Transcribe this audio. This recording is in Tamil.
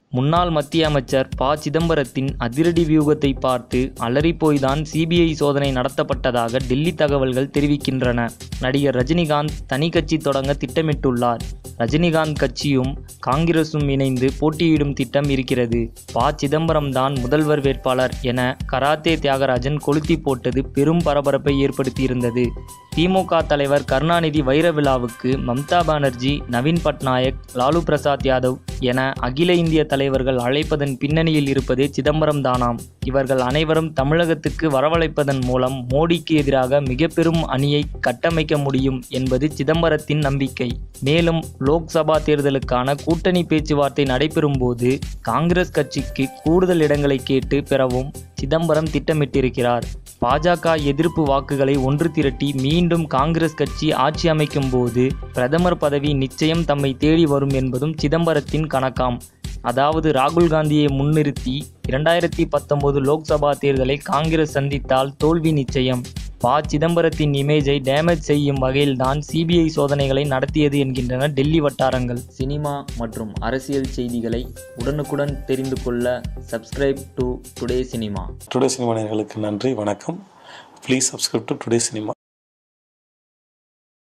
முன்னாள் மத்திய அமைச்சர் ப சிதம்பரத்தின் அதிரடி வியூகத்தை பார்த்து அலறிப்போய்தான் சிபிஐ சோதனை நடத்தப்பட்டதாக டெல்லி தகவல்கள் தெரிவிக்கின்றன நடிகர் ரஜினிகாந்த் தனி கட்சி தொடங்க திட்டமிட்டுள்ளார் ரஜினிகாந்த் கட்சியும் காங்கிரசும் இணைந்து போட்டியிடும் திட்டம் இருக்கிறது ப சிதம்பரம் தான் முதல்வர் வேட்பாளர் என கராத்தே தியாகராஜன் கொளுத்தி போட்டது பெரும் பரபரப்பை ஏற்படுத்தியிருந்தது திமுக தலைவர் கருணாநிதி வைர விழாவுக்கு மம்தா பானர்ஜி நவீன் பட்நாயக் லாலு பிரசாத் யாதவ் என அகில இந்திய தலைவர்கள் அழைப்பதன் பின்னணியில் இருப்பதே சிதம்பரம் தானாம் இவர்கள் அனைவரும் தமிழகத்துக்கு வரவழைப்பதன் மூலம் மோடிக்கு எதிராக மிக பெரும் அணியை கட்டமைக்க முடியும் என்பது சிதம்பரத்தின் நம்பிக்கை மேலும் லோக்சபா தேர்தலுக்கான கூட்டணி பேச்சுவார்த்தை நடைபெறும் போது காங்கிரஸ் கட்சிக்கு கூடுதல் இடங்களை கேட்டு பெறவும் சிதம்பரம் திட்டமிட்டிருக்கிறார் பாஜக எதிர்ப்பு வாக்குகளை ஒன்று திரட்டி மீண்டும் காங்கிரஸ் கட்சி ஆட்சி அமைக்கும் போது பிரதமர் பதவி நிச்சயம் தம்மை தேடி வரும் என்பதும் சிதம்பரத்தின் கணக்காம் அதாவது ராகுல் காந்தியை முன்னிறுத்தி இரண்டாயிரத்தி பத்தொன்பது லோக்சபா தேர்தலை காங்கிரஸ் சந்தித்தால் தோல்வி நிச்சயம் ப சிதம்பரத்தின் இமேஜை டேமேஜ் செய்யும் வகையில்தான் சிபிஐ சோதனைகளை நடத்தியது என்கின்றன டெல்லி வட்டாரங்கள் சினிமா மற்றும் அரசியல் செய்திகளை உடனுக்குடன் தெரிந்து கொள்ள subscribe to today cinema today cinema நேயர்களுக்கு நன்றி வணக்கம் please subscribe to today cinema